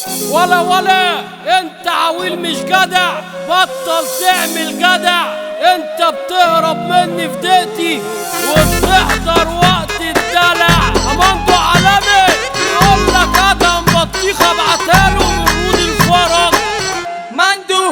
ولا ولا انت عويل مش جدع بطل تعمل جدع انت بتهرب مني في دقتي وبتحضر وقت الدلع امانجو عالمي يقول لك ادم بطيخه ابعتها له من رود الفرج مندو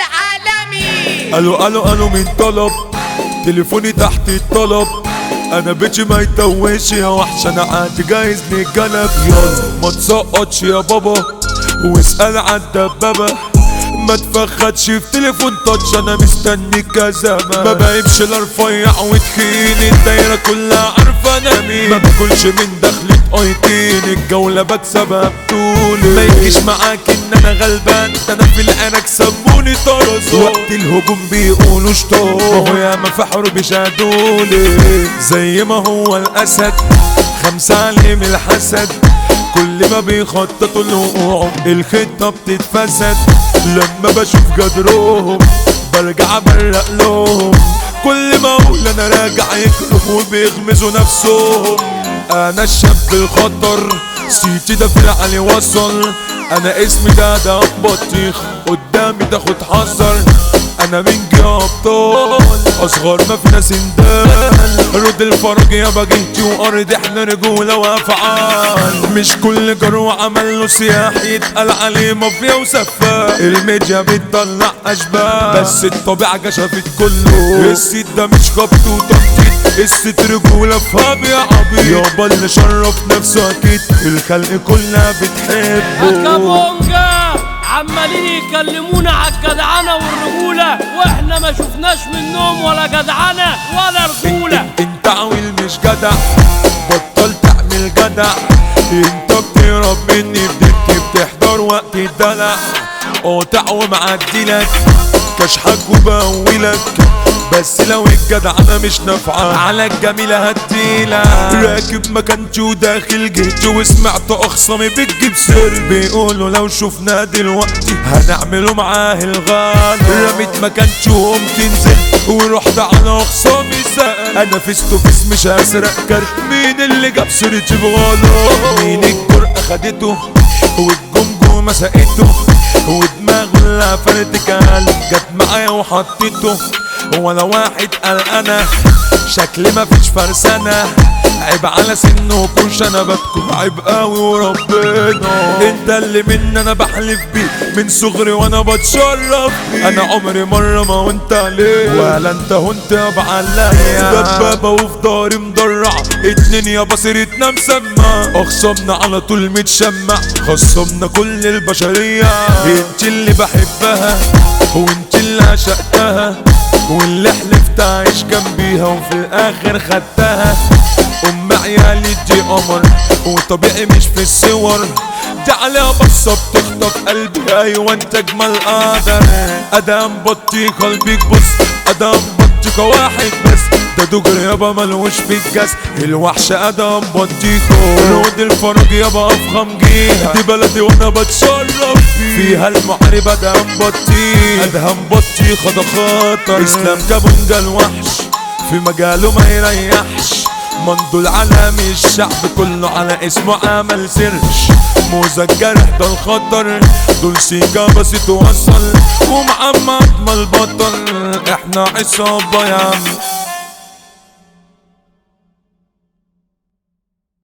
العالمي الو الو الو مين طلب تليفوني تحت الطلب انا بيتي ما يتوهش يا وحش انا عادي جايز نتجنب يلا ما تسقطش يا بابا واسأل عن الدبابة ما تفخدش في تليفون تاتش انا مستنيك يا زمان ما بقيبش لا رفيع وتخين الدايرة كلها عارفة انا مين ما باكلش من دخلة ايتين الجولة بكسبها بطولي ما يجيش معاك ان انا غلبان ده انا في العنك سموني طرز وقت الهجوم بيقولوا شطار ما هو ياما في حرب شادولي زي ما هو الاسد خمسة عليه من الحسد كل ما بيخططوا لوقوعهم الخطة بتتفسد لما بشوف جدرهم برجع برق لهم كل ما اقول انا راجع يكرهوا وبيغمزوا نفسهم انا الشاب الخطر سيتي ده في العلي وصل انا اسمي ده ده بطيخ قدامي تاخد حذر انا من جه ابطال اصغر ما في ناس اندال رد الفرج يا بجهتي وارض احنا رجوله وافعال مش كل جروع عمل له سياح يتقال عليه مافيا وسفاح الميديا بتطلع اشباح بس الطبيعه كشفت كله السيد ده مش خبط وتنطيط الست رجوله فهم يا عبيط يابا اللي شرف نفسه اكيد الخلق كلها بتحبه الكابونجا عمالين يكلمونا على الجدعنه والرجوله واحنا ما شفناش منهم ولا جدعنه ولا رجوله انت عويل مش جدع بطل تعمل جدع انت بتهرب مني بدك بتحضر وقت الدلع قاطع ومعدلك كشحك وبقولك بس لو الجدع انا مش نافعة على الجميلة هديلك راكب مكانتي وداخل جهتي وسمعت اخصامي بتجيب سر بيقولوا لو شفنا دلوقتي هنعمله معاه الغالي رميت مكانتي وقمت نزلت ورحت على اخصامي سأل انا فيس تو فيس مش هسرق كارت مين اللي جاب سيرتي بغلط مين الجرأة خدته والجمجمة سقته ودماغه اللي قفلت كال جت معايا وحطيته ولا واحد قال انا شكلي مفيش فرسانة عيب على سنه كوش انا بكون عيب قوي وربنا انت اللي من انا بحلف بيه من صغري وانا بتشرف بيه انا عمري مرة ما وانت عليه ولا انت هنت بعليا دبابة وفي داري مدرع اتنين يا بصيرتنا مسمع اخصمنا على طول متشمع خصمنا كل البشرية انت اللي بحبها وانت اللي عشقتها واللي حلفت اعيش جنبيها وفي الاخر خدتها ام عيالي دي قمر وطبيعي مش في الصور تعالى بصة بتخطف قلبي ايوه انت اجمل قدر ادم بطيخة البيك بص ادم بطيخة واحد بس ده دجر يابا ملوش في الجس الوحش ادم بطيخة رود الفرج يابا افخم جيها دي بلدي وانا بتشرف فيها المحارب ادم بطيخ ادهم بطيخة ده خطر اسلام كابونجا الوحش في مجاله ما يريحش مندو العالمي الشعب كله على اسمه عمل سيرش موزة الجرح ده الخطر دول سيكا بس توصل ومحمد ما البطل احنا عصابة يا عم